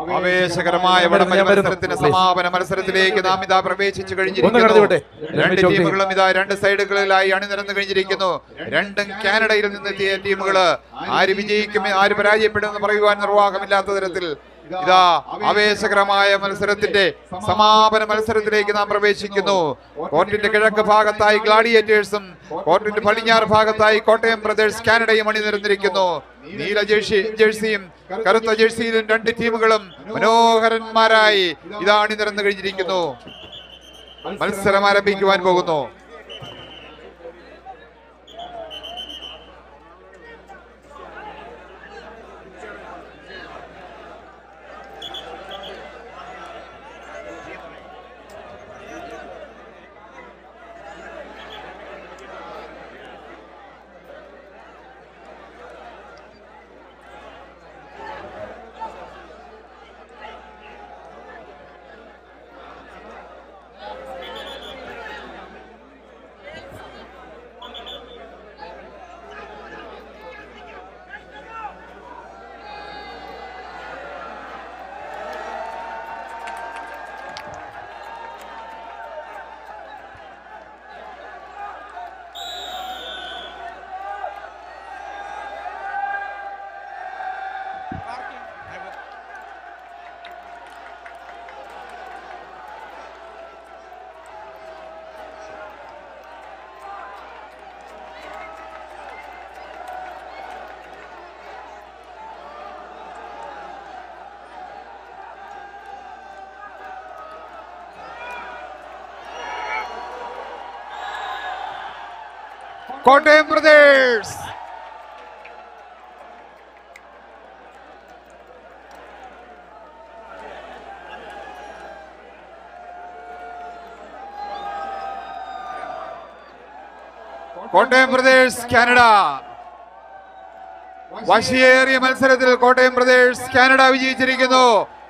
ആവേശകരമായ വടംവലി ഞാൻ വരുന്നു. മത്സരത്തിന്റെ സമാപന മത്സരത്തിലേക്ക് നാം ഇതാ പ്രവേശിച്ചു ഒന്ന് കടന്നു കഴിഞ്ഞിരിക്കുന്നു വിട്ടെ. രണ്ട് രമേശ് ടീമുകളും ഇതാ രണ്ട് സൈഡുകളിലായി അണിനിരന്നു കഴിഞ്ഞിരിക്കുന്നു രണ്ടും കാനഡയിൽ നിന്നെത്തിയ ടീമുകള് ആര് വിജയിക്കും ആര് പരാജയപ്പെടുമെന്ന് പറയുവാൻ നിർവാഹമില്ലാത്ത തരത്തിൽ ഇതാ ആവേശകരമായ മത്സരത്തിന്റെ സമാപന മത്സരത്തിലേക്ക് നാം പ്രവേശിക്കുന്നു കോർട്ടിന്റെ കിഴക്ക് ഭാഗത്തായി ഗ്ലാഡിയേറ്റേഴ്സും കോർട്ടിന്റെ പടിഞ്ഞാറ് ഭാഗത്തായി കോട്ടയം ബ്രദേഴ്സ് കാനഡയും അണിനിരന്നിരിക്കുന്നു നീല ജേഴ്സി ജേഴ്സിയും കറുത്ത ജേഴ്സിയിലും രണ്ട് ടീമുകളും മനോഹരന്മാരായി ഇതാ അണിനിരന്നു കഴിഞ്ഞിരിക്കുന്നു മത്സരം ആരംഭിക്കുവാൻ പോകുന്നു Kottayam brothers Kottayam brothers Canada വാശിയേറിയ മത്സരത്തിൽ കോട്ടയം ബ്രദേഴ്സ് കാനഡ വിജയിച്ചിരിക്കുന്നു